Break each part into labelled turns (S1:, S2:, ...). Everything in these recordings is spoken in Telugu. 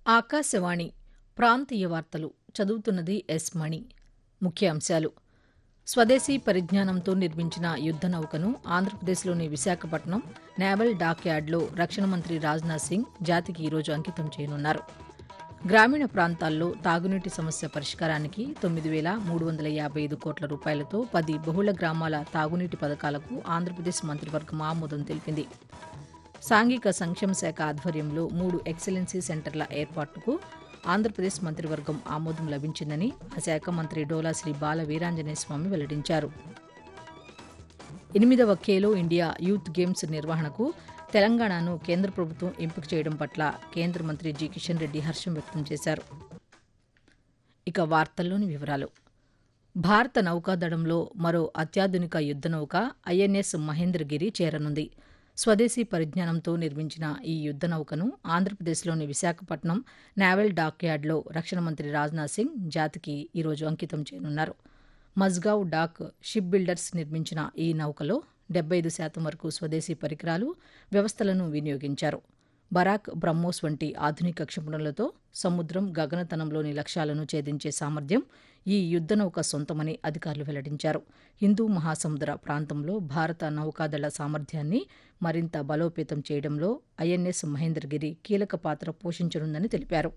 S1: ఆకాశవాణి ప్రాంతీయ వార్తలు చదువుతున్నది ఎస్ మణి ముఖ్యాంశాలు స్వదేశీ పరిజ్ఞానంతో నిర్మించిన యుద్ద నౌకను ఆంధ్రప్రదేశ్లోని విశాఖపట్నం నేవల్ డాక్ యార్డ్లో రక్షణ మంత్రి రాజ్నాథ్ సింగ్ జాతికి ఈరోజు అంకితం చేయనున్నారు గ్రామీణ ప్రాంతాల్లో తాగునీటి సమస్య పరిష్కారానికి తొమ్మిది వేల మూడు వందల యాభై ఐదు కోట్ల రూపాయలతో పది బహుళ గ్రామాల తాగునీటి పథకాలకు ఆంధ్రప్రదేశ్ మంత్రివర్గం ఆమోదం తెలిపింది సాంఘిక సంక్షేమ శాఖ ఆధ్వర్యంలో మూడు ఎక్సలెన్సీ సెంటర్ల ఏర్పాటుకు ఆంధ్రప్రదేశ్ మంత్రివర్గం ఆమోదం లభించిందని ఆ శాఖ మంత్రి డోలా శ్రీ బాల వీరాంజనేయ స్వామి వెల్లడించారు ఎనిమిదవ ఖేలో ఇండియా యూత్ గేమ్స్ నిర్వహణకు తెలంగాణను కేంద్ర ప్రభుత్వం ఎంపిక చేయడం పట్ల కేంద్ర మంత్రి జి కిషన్ రెడ్డి హర్షం వ్యక్తం చేశారు ఇక వార్తల్లోని వివరాలు భారత నౌకాదళంలో మరో అత్యాధునిక యుద్ద నౌక ఐఎన్ఎస్ మహేంద్రగిరి చేరనుంది స్వదేశీ పరిజ్ఞానంతో నిర్మించిన ఈ యుద్ద నౌకను ఆంధ్రప్రదేశ్లోని విశాఖపట్నం నావెల్ డాక్ యార్డ్లో రక్షణ మంత్రి రాజ్నాథ్ సింగ్ జాతికి ఈరోజు అంకితం చేయనున్నారు మజ్గావ్ డాక్ షిప్ బిల్డర్స్ నిర్మించిన ఈ నౌకలో డెబ్బై ఐదు శాతం వరకు స్వదేశీ పరికరాలు వ్యవస్థలను వినియోగించారు బరాక్ బ్రహ్మోస్ వంటి ఆధునిక క్షిపణులతో సముద్రం గగనతనంలోని లక్ష్యాలను ఛేదించే సామర్థ్యం ఈ యుద్ద నౌక సొంతమని అధికారులు వెల్లడించారు హిందూ మహాసముద్ర ప్రాంతంలో భారత నౌకాదళ సామర్థ్యాన్ని మరింత బలోపేతం చేయడంలో ఐఎన్ఎస్ మహేంద్రగిరి కీలక పాత్ర పోషించనుందని తెలిపారు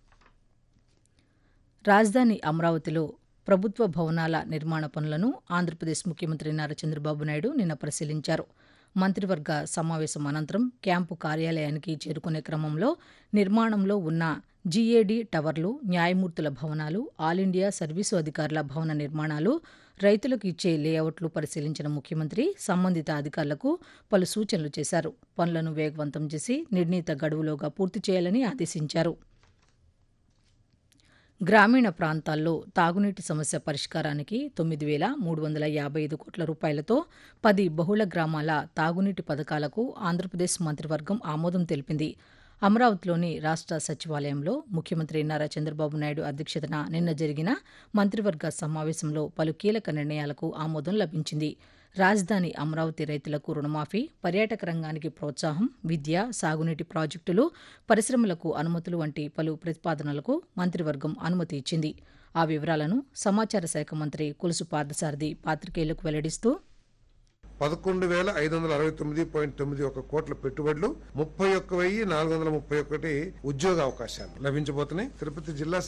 S1: రాజధాని అమరావతిలో ప్రభుత్వ భవనాల నిర్మాణ పనులను ఆంధ్రప్రదేశ్ ముఖ్యమంత్రి నారా చంద్రబాబు నాయుడు నిన్న పరిశీలించారు మంత్రివర్గ సమావేశం అనంతరం క్యాంపు కార్యాలయానికి చేరుకునే క్రమంలో నిర్మాణంలో ఉన్న జీఏడీ టవర్లు న్యాయమూర్తుల భవనాలు ఆల్ ఇండియా సర్వీసు అధికారుల భవన నిర్మాణాలు రైతులకు ఇచ్చే లేఅవుట్లు పరిశీలించిన ముఖ్యమంత్రి సంబంధిత అధికారులకు పలు సూచనలు చేశారు పనులను వేగవంతం చేసి నిర్ణీత గడువులోగా పూర్తి చేయాలని ఆదేశించారు గ్రామీణ ప్రాంతాల్లో తాగునీటి సమస్య పరిష్కారానికి తొమ్మిది వేల మూడు వందల యాభై ఐదు కోట్ల రూపాయలతో పది బహుళ గ్రామాల తాగునీటి పథకాలకు ఆంధ్రప్రదేశ్ మంత్రివర్గం ఆమోదం తెలిపింది అమరావతిలోని రాష్ట్ర సచివాలయంలో ముఖ్యమంత్రి నారా చంద్రబాబు నాయుడు అధ్యక్షతన నిన్న జరిగిన మంత్రివర్గ సమావేశంలో పలు కీలక నిర్ణయాలకు ఆమోదం లభించింది రాజధాని అమరావతి రైతులకు రుణమాఫీ పర్యాటక రంగానికి ప్రోత్సాహం విద్య సాగునీటి ప్రాజెక్టులు పరిశ్రమలకు అనుమతులు వంటి పలు ప్రతిపాదనలకు మంత్రివర్గం అనుమతి ఇచ్చింది ఆ వివరాలను సమాచార శాఖ మంత్రి కొలుసు పార్థసారథి పాత్రికేయులకు వెల్లడిస్తూ
S2: పదకొండు వేల ఐదు వందల అరవై తొమ్మిది పాయింట్ తొమ్మిది ఒక కోట్ల పెట్టుబడులు ముప్పై ఒక్క వెయ్యి నాలుగు వందల ముప్పై ఒకటి ఉద్యోగ అవకాశాలు లభించబోతున్నాయి తిరుపతి జిల్లా